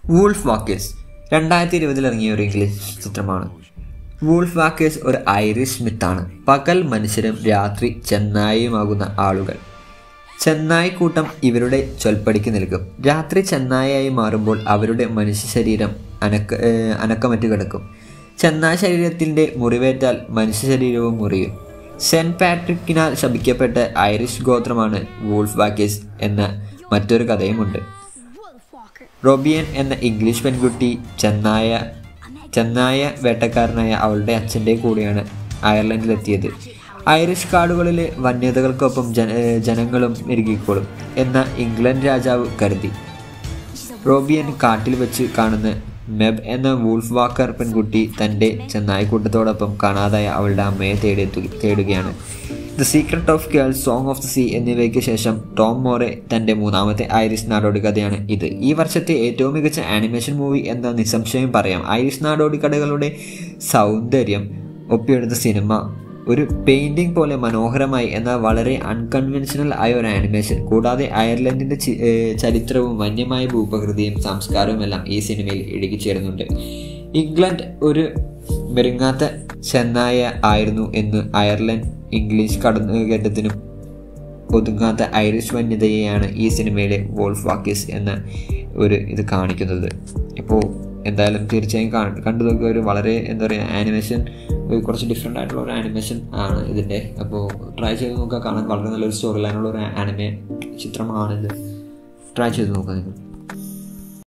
wolf walkers രണ്ടായിരത്തി ഇരുപതിൽ ഇറങ്ങിയ ഒരു ഇംഗ്ലീഷ് ചിത്രമാണ് വൂൾഫ് വാക്കേഴ്സ് ഒരു ഐറിഷ് മിത്താണ് പകൽ മനുഷ്യരും രാത്രി ചെന്നായിയുമാകുന്ന ആളുകൾ ചെന്നായി കൂട്ടം ഇവരുടെ ചൊൽപ്പടിക്ക് നിൽക്കും രാത്രി ചെന്നായായി മാറുമ്പോൾ അവരുടെ മനുഷ്യ ശരീരം അനക്ക ഏഹ് അനക്കമറ്റ് കിടക്കും ചെന്നായ ശരീരത്തിൻ്റെ മുറിവേറ്റാൽ മനുഷ്യ ശരീരവും മുറിയും സെൻറ്റ് പാട്രിക്കിനാൽ ശപിക്കപ്പെട്ട ഐറിഷ് ഗോത്രമാണ് വൂൾഫ് വാക്കേഴ്സ് എന്ന മറ്റൊരു കഥയുമുണ്ട് റോബിയൻ എന്ന ഇംഗ്ലീഷ് പെൺകുട്ടി ചെന്നായ ചെന്നായ വേട്ടക്കാരനായ അവളുടെ അച്ഛൻ്റെ കൂടെയാണ് അയർലൻഡിലെത്തിയത് ഐറിഷ് കാടുകളിലെ വന്യതകൾക്കൊപ്പം ജന ഏഹ് ജനങ്ങളും ഇറുകിക്കോളും എന്ന ഇംഗ്ലണ്ട് രാജാവ് കരുതി റോബിയൻ കാട്ടിൽ വെച്ച് കാണുന്ന മെബ് എന്ന വൂൾഫ് വാക്കർ പെൺകുട്ടി തൻ്റെ ചെന്നായിക്കൂട്ടത്തോടൊപ്പം കാണാതായ അവളുടെ അമ്മയെ തേടിയെത്തു തേടുകയാണ് the Secret of Kells Song of the Sea എന്നിവയ്ക്ക് ശേഷം ടോം മോറെ തൻ്റെ മൂന്നാമത്തെ ഐറിഷ് നാടോടി കഥയാണ് ഇത് ഈ വർഷത്തെ ഏറ്റവും മികച്ച ആനിമേഷൻ മൂവി എന്ന നിസ്സംശയം പറയാം ഐറിഷ് നാടോടി കഥകളുടെ സൗന്ദര്യം ഒപ്പിയെടുത്ത സിനിമ ഒരു പെയിൻറ്റിംഗ് പോലെ മനോഹരമായി എന്നാൽ വളരെ അൺകൺവെൻഷണൽ ആയ ഒരു ആനിമേഷൻ കൂടാതെ അയർലൻഡിൻ്റെ ചി- ഏഹ് ചരിത്രവും വന്യമായ ഭൂപ്രകൃതിയും സംസ്കാരവും എല്ലാം ഈ സിനിമയിൽ ഇഴുകിച്ചേരുന്നുണ്ട് ഇംഗ്ലണ്ട് ഒരു മെരുങ്ങാത്ത ചെന്നായ ആയിരുന്നു എന്ന് അയർലൻഡ് ഇംഗ്ലീഷ് കടന്നുകയറ്റത്തിനും ഒതുങ്ങാത്ത ഐറിഷ് വന്യതയെയാണ് ഈ സിനിമയിലെ വോൾഫ് വാക്കീസ് എന്ന ഒരു ഇത് കാണിക്കുന്നത് ഇപ്പോൾ എന്തായാലും തീർച്ചയായും കാ- കണ്ടു നോക്കിയ ഒരു വളരെ എന്താ പറയുക ആനിമേഷൻ കുറച്ച് ഡിഫറെൻ്റ് ആയിട്ടുള്ള ഒരു ആനിമേഷൻ ആണ് ഇതിൻ്റെ അപ്പോൾ ട്രൈ ചെയ്ത് നോക്കുക കാണാൻ വളരെ നല്ലൊരു സ്റ്റോറി ലൈനുള്ള ഒരു ആനിമേ ചിത്രമാണിത് ട്രൈ ചെയ്ത് നോക്കുക നിങ്ങൾ